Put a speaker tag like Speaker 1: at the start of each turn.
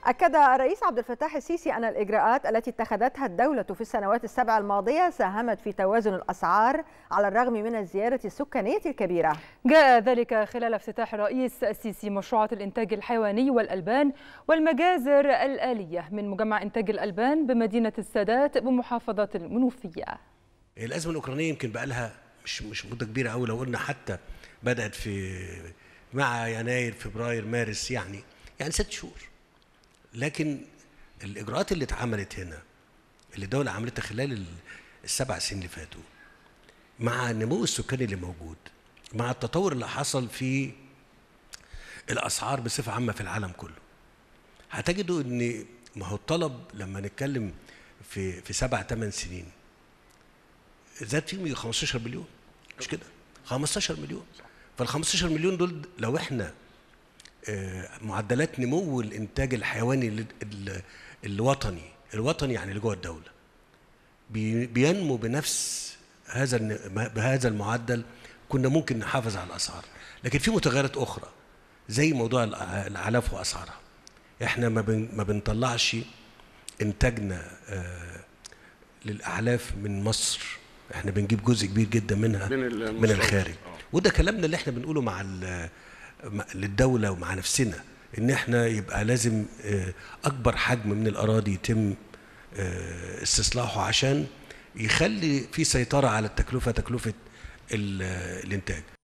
Speaker 1: أكد الرئيس عبد الفتاح السيسي أن الإجراءات التي اتخذتها الدولة في السنوات السبع الماضية ساهمت في توازن الأسعار على الرغم من الزيادة السكانية الكبيرة
Speaker 2: جاء ذلك خلال افتتاح الرئيس السيسي مشروعات الإنتاج الحيواني والألبان والمجازر الآلية من مجمع إنتاج الألبان بمدينة السادات بمحافظة المنوفية
Speaker 3: الأزمة الأوكرانية يمكن بقى لها مش مش مدة كبيرة قوي لو قلنا حتى بدأت في مع يناير فبراير مارس يعني يعني ست شهور لكن الاجراءات اللي اتعملت هنا اللي الدوله عملتها خلال السبع سنين اللي فاتوا مع النمو السكاني اللي موجود مع التطور اللي حصل في الاسعار بصفه عامه في العالم كله هتجدوا ان ما هو الطلب لما نتكلم في في سبع ثمان سنين زاد فيه 15 مليون مش كده 15 مليون فال 15 مليون دول لو احنا معدلات نمو الانتاج الحيواني الوطني الوطني يعني اللي جوه الدوله بينمو بنفس هذا بهذا المعدل كنا ممكن نحافظ على الاسعار لكن في متغيرات اخرى زي موضوع الاعلاف واسعارها احنا ما ما بنطلعش انتاجنا للاعلاف من مصر احنا بنجيب جزء كبير جدا منها من, من الخارج وده كلامنا اللي احنا بنقوله مع للدوله ومع نفسنا ان احنا يبقى لازم اكبر حجم من الاراضي يتم استصلاحه عشان يخلي في سيطره على التكلفه تكلفه الانتاج